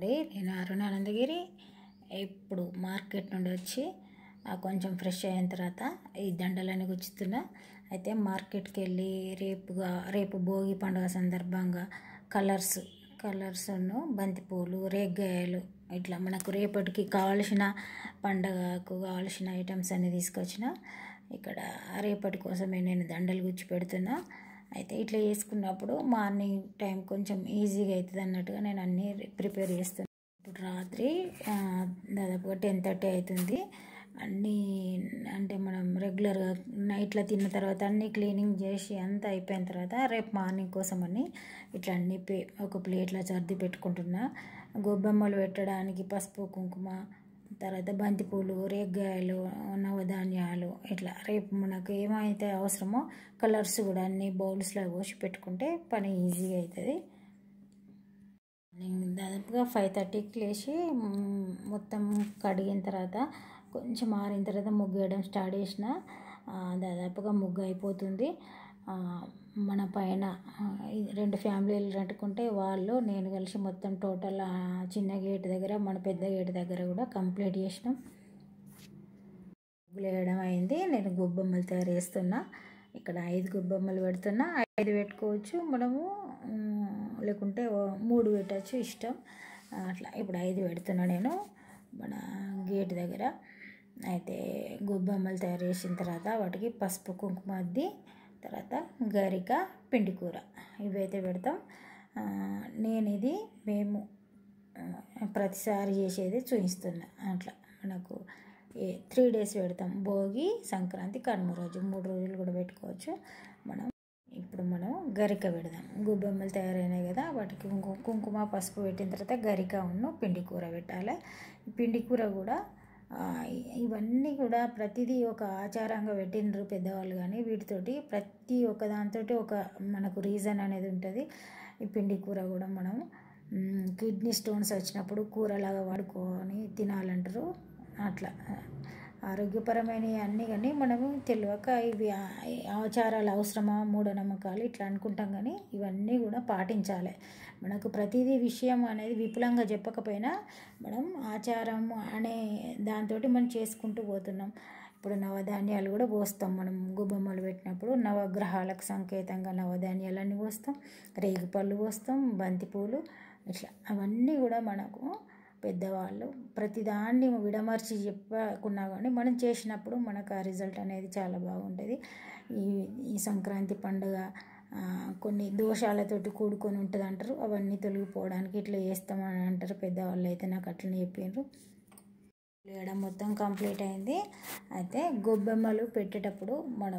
అండి నేను అరుణ అనంతగిరి ఇప్పుడు మార్కెట్ నుండి వచ్చి ఆ, కొంచెం ఫ్రెష్ అయిన తర్వాత ఈ దండలని గుచ్చుతున్నా అయితే మార్కెట్కి వెళ్ళి రేపుగా రేపు భోగి పండుగ సందర్భంగా కలర్స్ కలర్స్ను బంతిపూలు రేగ్గాయలు ఇట్లా మనకు రేపటికి కావాల్సిన పండగకు కావాల్సిన ఐటమ్స్ అన్ని తీసుకొచ్చిన ఇక్కడ రేపటి కోసమే నేను దండలు గుచ్చి పెడుతున్నా అయితే ఇట్లా చేసుకున్నప్పుడు మార్నింగ్ టైం కొంచెం ఈజీగా అవుతుంది అన్నట్టుగా నేను అన్నీ ప్రిపేర్ చేస్తున్నాను ఇప్పుడు రాత్రి ఆ, దాదాపుగా టెన్ థర్టీ అవుతుంది అన్నీ అంటే మనం రెగ్యులర్గా నైట్లో తిన్న తర్వాత అన్నీ క్లీనింగ్ చేసి అంతా అయిపోయిన తర్వాత రేపు మార్నింగ్ కోసం అని ఇట్లా అన్ని పే ఒక ప్లేట్లో సర్ది పెట్టుకుంటున్నా గొబ్బెమ్మలు పెట్టడానికి పసుపు కుంకుమ తర్వాత బంతిపూలు రేగ్గాయలు నవధాన్యాలు ఇట్లా రేపు మనకు ఏమైతే అవసరమో కలర్స్ కూడా అన్ని బౌల్స్లో పోసి పెట్టుకుంటే పని ఈజీగా అవుతుంది నేను దాదాపుగా ఫైవ్ థర్టీకి లేచి మ్, మొత్తం కడిగిన తర్వాత కొంచెం ఆరిన తర్వాత ముగ్గు వేయడం స్టార్ట్ చేసిన ఆ, దాదాపుగా ముగ్గు అయిపోతుంది ఆ, మన పైన ఆ, ఈ రెండు ఫ్యామిలీలు కట్టుకుంటే వాళ్ళు నేను కలిసి మొత్తం టోటల్ ఆ, చిన్న గేట్ దగ్గర మన పెద్ద గేట్ దగ్గర కూడా కంప్లీట్ చేసినాం ముగ్గులు వేయడం అయింది నేను గొబ్బెమ్మలు తయారు చేస్తున్నా ఇక్కడ ఐదు గొబ్బెమ్మలు పెడుతున్నా ఐదు పెట్టుకోవచ్చు మనము ఉమ్, లేకుంటే ఓ మూడు పెట్టచ్చు ఇష్టం అట్లా ఇప్పుడు ఐదు పెడుతున్నా నేను మన గేట్ దగ్గర అయితే గొబ్బెమ్మలు తయారు చేసిన తర్వాత వాటికి పసుపు కుంకుమ అద్ది తర్వాత గరిక పిండి కూర ఇవైతే పెడతాం ఆ, నేను ఇది మేము ఆ, ప్రతిసారి చేసేది చూపిస్తున్నా అట్లా మనకు ఏ త్రీ డేస్ పెడతాం భోగి సంక్రాంతి కనుమ రోజు మూడు రోజులు కూడా పెట్టుకోవచ్చు మనం ఇప్పుడు మనం గరిక పెడదాం గుబ్బెమ్మలు తయారైనాయి కదా వాటికి కుంకు- కుంకుమ పసుపు పెట్టిన తర్వాత గరిక ఉన్న పిండి కూర పెట్టాలి ఈ పిండి కూర కూడా ఆ, ఇ- ఇవన్నీ కూడా ప్రతిదీ ఒక ఆచారంగా పెట్టినరు పెద్దవాళ్ళు కానీ వీటితోటి ప్రతి ఒక్క దాంతో ఒక మనకు రీజన్ అనేది ఉంటుంది ఈ పిండి కూర కూడా మనం మ్, కిడ్నీ స్టోన్స్ వచ్చినప్పుడు కూరలాగా వాడుకొని తినాలంటారు అట్లా ఆరోగ్యపరమైన అన్నీ కానీ మనము తెలియక ఇవి ఆ- ఆచారాలు అవసరమా మూఢనమ్మకాలు ఇట్లా అనుకుంటాం కానీ ఇవన్నీ కూడా పాటించాలి మనకు ప్రతిదీ విషయం అనేది విపులంగా చెప్పకపోయినా మనం ఆచారం అనే దాంతో మనం చేసుకుంటూ పోతున్నాం ఇప్పుడు నవధాన్యాలు కూడా పోస్తాం మనం గుబ్బమ్మలు పెట్టినప్పుడు నవగ్రహాలకు సంకేతంగా నవధాన్యాలన్నీ పోస్తాం రేగిపళ్ళు పోస్తాం బంతిపూలు ఇట్లా అవన్నీ కూడా మనకు పెద్దవాళ్ళు ప్రతిదాన్ని విడమర్చి చెప్పకున్నా కానీ మనం చేసినప్పుడు మనకు ఆ రిజల్ట్ అనేది చాలా బాగుంటుంది ఈ ఈ సంక్రాంతి పండుగ ఆ, కొన్ని దోషాలతోటి కూడుకొని ఉంటుంది అంటారు అవన్నీ తొలగిపోవడానికి ఇట్లా చేస్తామని అంటారు పెద్దవాళ్ళు అయితే నాకు అట్లనే చెప్పిండ్రు వేయడం మొత్తం కంప్లీట్ అయింది అయితే గొబ్బెమ్మలు పెట్టేటప్పుడు మనము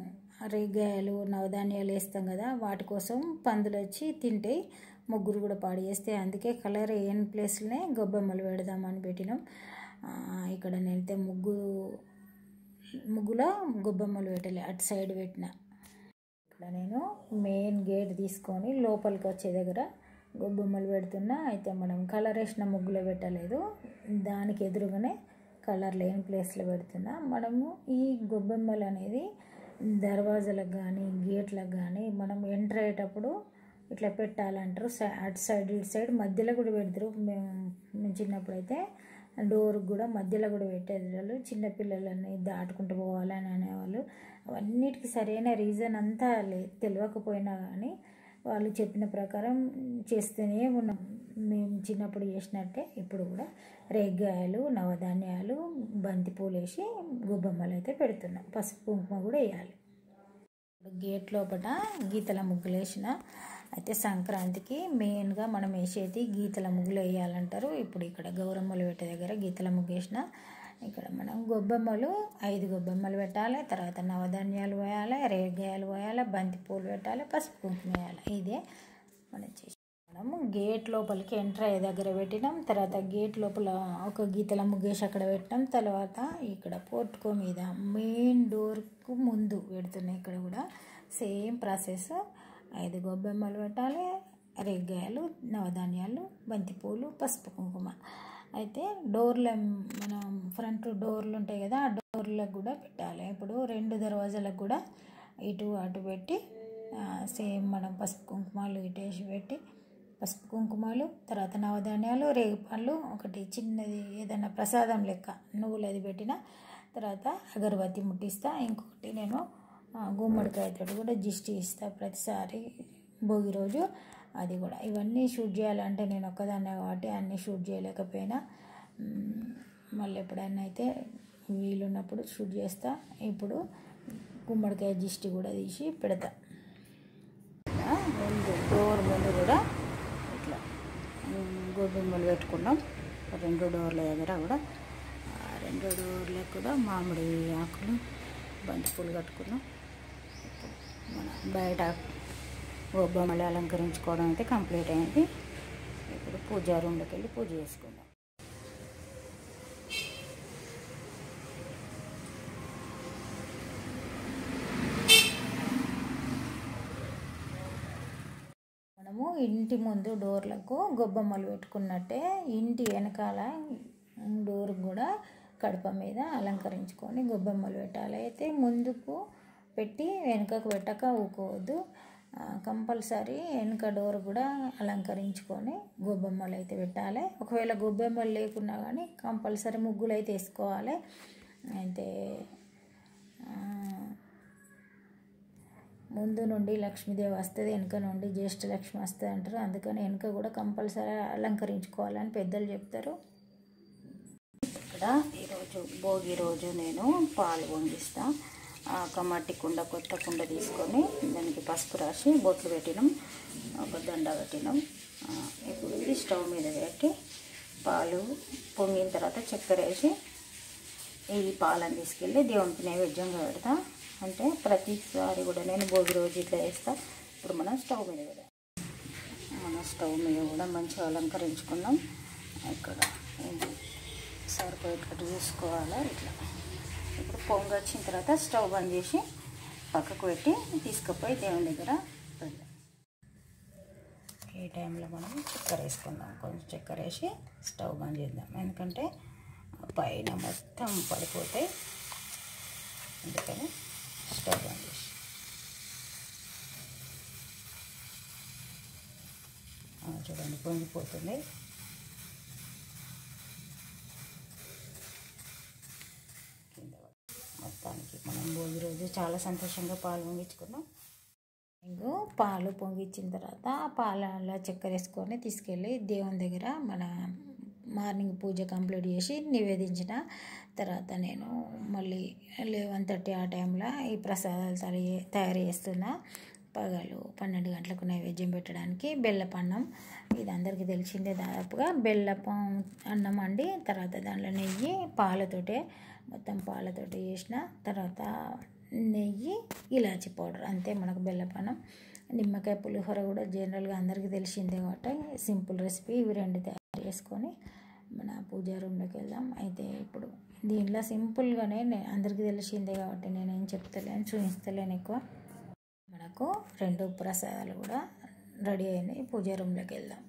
రేగాయలు నవధాన్యాలు వేస్తాం కదా వాటి కోసం పందులు వచ్చి తింటే ముగ్గురు కూడా పాడు చేస్తే అందుకే కలర్ ఏం ప్లేస్లోనే గొబ్బెమ్మలు పెడదామని పెట్టినాం ఆ, ఇక్కడ నేనైతే ముగ్గు ముగ్గులో గొబ్బెమ్మలు పెట్టలే అటు సైడ్ పెట్టిన ఇక్కడ నేను మెయిన్ గేట్ తీసుకొని లోపలికి వచ్చే దగ్గర గొబ్బెమ్మలు పెడుతున్నా అయితే మనం కలర్ వేసిన ముగ్గులో పెట్టలేదు దానికి ఎదురుగానే కలర్ లేని ప్లేస్లో పెడుతున్నా మనము ఈ గొబ్బెమ్మలు అనేది దర్వాజాలకు కానీ గేట్లకు కానీ మనం ఎంటర్ అయ్యేటప్పుడు ఇట్లా పెట్టాలంటారు సై- అటు సైడ్ ఇటు సైడ్ మధ్యలో కూడా పెడతారు మేము మేము చిన్నప్పుడు అయితే డోర్కి కూడా మధ్యలో కూడా పెట్టేది వాళ్ళు చిన్నపిల్లలని దాటుకుంటూ పోవాలని అనేవాళ్ళు అవన్నిటికి సరైన రీజన్ అంతా లే తెలియకపోయినా కానీ వాళ్ళు చెప్పిన ప్రకారం చేస్తూనే ఉన్నాం మేము చిన్నప్పుడు చేసినట్టే ఇప్పుడు కూడా రేగ్గాయలు నవధాన్యాలు బంతి పూలు వేసి గుబ్బమ్మలు అయితే పెడుతున్నాం పసుపు కుంకుమ కూడా వేయాలి ఇప్పుడు గేట్ లోపల గీతల ముగ్గులు వేసిన అయితే సంక్రాంతికి మెయిన్గా మనం వేసేది గీతల ముగ్గులు వేయాలంటారు ఇప్పుడు ఇక్కడ గౌరమ్మలు పెట్టే దగ్గర గీతల ముగ్గు వేసిన ఇక్కడ మనం గొబ్బెమ్మలు ఐదు గొబ్బెమ్మలు పెట్టాలి తర్వాత నవధాన్యాలు పోయాలి రేగాయలు పోయాలి బంతి పూలు పెట్టాలి పసుపు కుంకుమ వేయాలి ఇదే మనం చేసి మనము గేట్ లోపలికి ఎంటర్ అయ్యే దగ్గర పెట్టినాం తర్వాత గేట్ లోపల ఒక గీతల ముగ్గేసి అక్కడ పెట్టినాం తర్వాత ఇక్కడ పోర్టుకో మీద మెయిన్ డోర్కు ముందు పెడుతున్నాయి ఇక్కడ కూడా సేమ్ ప్రాసెస్ ఐదు గొబ్బెమ్మలు పెట్టాలి రేగ్గాయలు నవధాన్యాలు బంతిపూలు పసుపు కుంకుమ అయితే డోర్ల మనం ఫ్రంట్ డోర్లు ఉంటాయి కదా ఆ డోర్లకు కూడా పెట్టాలి ఇప్పుడు రెండు దర్వాజాలకు కూడా ఇటు అటు పెట్టి సేమ్ మనం పసుపు కుంకుమాలు ఇటు వేసి పెట్టి పసుపు కుంకుమాలు తర్వాత నవధాన్యాలు రేగిపళ్ళు ఒకటి చిన్నది ఏదైనా ప్రసాదం లెక్క నువ్వులు అది పెట్టిన తర్వాత అగరబత్తి ముట్టిస్తా ఇంకొకటి నేను ఆ, గుమ్మడికాయతో కూడా జిస్టి ఇస్తా ప్రతిసారి భోగి రోజు అది కూడా ఇవన్నీ షూట్ చేయాలంటే నేను ఒక్కదాన్నే కాబట్టి అన్నీ షూట్ చేయలేకపోయినా మ్, మళ్ళీ ఎప్పుడైనా అయితే వీలున్నప్పుడు షూట్ చేస్తా ఇప్పుడు గుమ్మడికాయ జిస్టి కూడా తీసి పెడతా ఇలా ముందు డోర్ ముందు కూడా ఇట్లా గోధుమలు పెట్టుకున్నాం రెండు డోర్ల దగ్గర కూడా ఆ రెండు డోర్లకు కూడా మామిడి ఆకులు బంతిపూలు కట్టుకున్నాం ఇప్పుడు మన బయట గొబ్బమ్మలు అలంకరించుకోవడం అయితే కంప్లీట్ అయింది ఇప్పుడు పూజా రూమ్లోకి వెళ్ళి పూజ చేసుకుందాం మనము ఇంటి ముందు డోర్లకు గొబ్బమ్మలు పెట్టుకున్నట్టే ఇంటి వెనకాల డోర్ కూడా కడప మీద అలంకరించుకొని గొబ్బమ్మలు పెట్టాలి అయితే ముందుకు పెట్టి వెనుకకు పెట్టక ఊకోవద్దు కంపల్సరీ వెనుక డోర్ కూడా అలంకరించుకొని గొబ్బమ్మలు అయితే పెట్టాలి ఒకవేళ గొబ్బెమ్మలు లేకున్నా కానీ కంపల్సరీ ముగ్గులు అయితే వేసుకోవాలి అయితే ఆ, ముందు నుండి లక్ష్మీదేవి వస్తుంది వెనుక నుండి జ్యేష్ఠ లక్ష్మి వస్తుంది అంటారు అందుకని వెనుక కూడా కంపల్సరీ అలంకరించుకోవాలని పెద్దలు చెప్తారు ఇక్కడ ఈరోజు భోగి రోజు నేను పాలు పొంగిస్తా ఆ ఒక మట్టి కుండ కొత్త కుండ తీసుకొని దానికి పసుపు రాసి బొట్లు పెట్టినాం ఒక దండ పెట్టినాం ఆ, ఇప్పుడు ఇది స్టవ్ మీద పెట్టి పాలు పొంగిన తర్వాత చక్కెర వేసి ఈ పాలను తీసుకెళ్ళి దేవునికి నైవేద్యంగా పెడతా అంటే ప్రతిసారి కూడా నేను భోగి రోజు ఇట్లా వేస్తా ఇప్పుడు మనం స్టవ్ మీద పెడదాం మన స్టవ్ మీద కూడా మంచిగా అలంకరించుకున్నాం ఇక్కడ ఏంటి సరిపోయేటట్టు చూసుకోవాలి ఇట్లా ఇప్పుడు పొంగి వచ్చిన తర్వాత స్టవ్ బంద్ చేసి పక్కకు పెట్టి తీసుకుపోయి దేవుని దగ్గర పెడదాం ఈ టైంలో మనం చక్కెర వేసుకుందాం కొంచెం చక్కెర వేసి స్టవ్ బంద్ చేద్దాం ఎందుకంటే పైన మొత్తం పడిపోతాయి అందుకని స్టవ్ బంద్ చేసి ఆ, చూడండి పొంగిపోతుంది కింద పడి. మొత్తానికి మనం భోగి రోజు చాలా సంతోషంగా పాలు పొంగించుకున్నాం ఇంకో పాలు పొంగిచ్చిన తర్వాత ఆ పాలలో చక్కెర వేసుకొని తీసుకెళ్ళి దేవుని దగ్గర మన మార్నింగ్ పూజ కంప్లీట్ చేసి నివేదించిన తర్వాత నేను మళ్ళీ లెవెన్ థర్టీ ఆ టైంలో ఈ ప్రసాదాలు తయారు తయారు చేస్తున్నా పగలు పన్నెండు గంటలకు నైవేద్యం పెట్టడానికి బెల్లపన్నం ఇది అందరికీ తెలిసిందే దాదాపుగా బెల్లపం అన్నం అండి తర్వాత దాంట్లో నెయ్యి పాలతోటే మొత్తం పాలతోటి చేసిన తర్వాత నెయ్యి ఇలాచి పౌడర్ అంతే మనకు బెల్లపన్నం నిమ్మకాయ పులిహోర కూడా జనరల్గా అందరికీ తెలిసిందే కాబట్టి సింపుల్ రెసిపీ ఇవి రెండు తయారు చేసుకొని మన పూజా రూమ్లోకి వెళ్దాం అయితే ఇప్పుడు దీంట్లో సింపుల్గానే నే- అందరికీ తెలిసిందే కాబట్టి నేనేం చెప్తలేను చూపిస్తలేను ఎక్కువ మనకు రెండు ప్రసాదాలు కూడా రెడీ అయినాయి పూజా రూమ్లోకి వెళ్దాం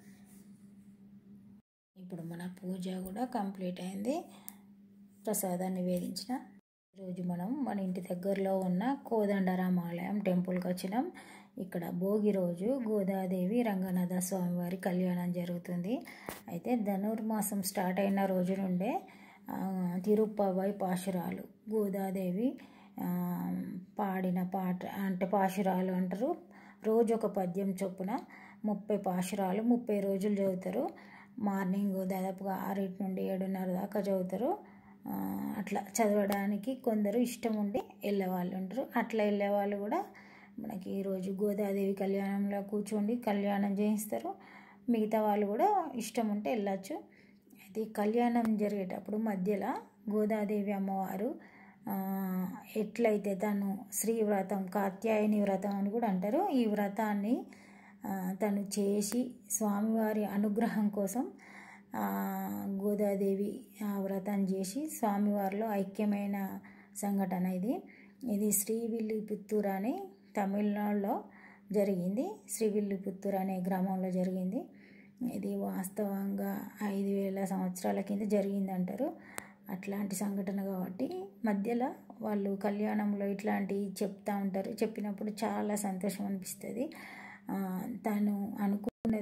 ఇప్పుడు మన పూజ కూడా కంప్లీట్ అయింది ప్రసాదాన్ని నివేదించిన ఈరోజు మనం మన ఇంటి దగ్గరలో ఉన్న కోదండరామ ఆలయం టెంపుల్కి వచ్చినాం ఇక్కడ భోగి రోజు గోదాదేవి రంగనాథ స్వామివారి కళ్యాణం జరుగుతుంది అయితే ధనుర్మాసం స్టార్ట్ అయిన రోజు నుండే ఆ, తిరుప్పవై పాశురాలు గోదాదేవి ఆ, పాడిన పాట అంటే పాశురాలు అంటారు రోజు ఒక పద్యం చొప్పున ముప్పై పాశురాలు ముప్పై రోజులు చదువుతారు మార్నింగ్ దాదాపుగా ఆరింటి నుండి ఏడున్నర దాకా చదువుతారు ఆ, అట్లా చదవడానికి కొందరు ఇష్టం ఉండి వెళ్ళేవాళ్ళు ఉంటారు అట్లా వెళ్ళేవాళ్ళు కూడా మనకి ఈరోజు గోదాదేవి కళ్యాణంలో కూర్చోండి కళ్యాణం చేయిస్తారు మిగతా వాళ్ళు కూడా ఇష్టం ఉంటే వెళ్ళచ్చు అయితే ఈ కళ్యాణం జరిగేటప్పుడు మధ్యలో గోదాదేవి అమ్మవారు ఆ, ఎట్లయితే తను శ్రీ వ్రతం కాత్యాయని వ్రతం అని కూడా అంటారు ఈ వ్రతాన్ని ఆ, తను చేసి స్వామివారి అనుగ్రహం కోసం ఆ, గోదాదేవి ఆ వ్రతం చేసి స్వామివారిలో ఐక్యమైన సంఘటన ఇది ఇది శ్రీవిల్లిపుత్తూరు అని తమిళనాడులో జరిగింది శ్రీవిల్లిపుత్తూరు అనే గ్రామంలో జరిగింది ఇది వాస్తవంగా ఐదు వేల సంవత్సరాల కింద జరిగింది అంటారు అట్లాంటి సంఘటన కాబట్టి మధ్యలో వాళ్ళు కళ్యాణంలో ఇట్లాంటివి చెప్తా ఉంటారు చెప్పినప్పుడు చాలా సంతోషం అనిపిస్తుంది ఆ, తను అనుకున్నది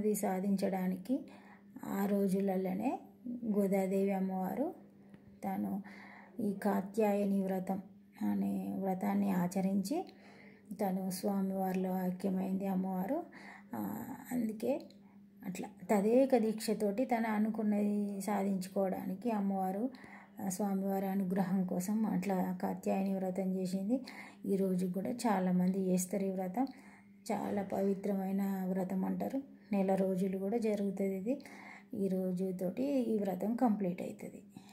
పదవి సాధించడానికి ఆ రోజులలోనే గోదాదేవి అమ్మవారు తాను ఈ కాత్యాయని వ్రతం అనే వ్రతాన్ని ఆచరించి తను స్వామివారిలో ఐక్యమైంది అమ్మవారు అందుకే అట్లా తదేక దీక్షతోటి తను అనుకున్నది సాధించుకోవడానికి అమ్మవారు స్వామివారి అనుగ్రహం కోసం అట్లా కాత్యాయని వ్రతం చేసింది ఈరోజు కూడా చాలామంది చేస్తారు ఈ వ్రతం చాలా పవిత్రమైన వ్రతం అంటారు నెల రోజులు కూడా జరుగుతుంది ఇది ఈ రోజుతోటి ఈ వ్రతం కంప్లీట్ అవుతుంది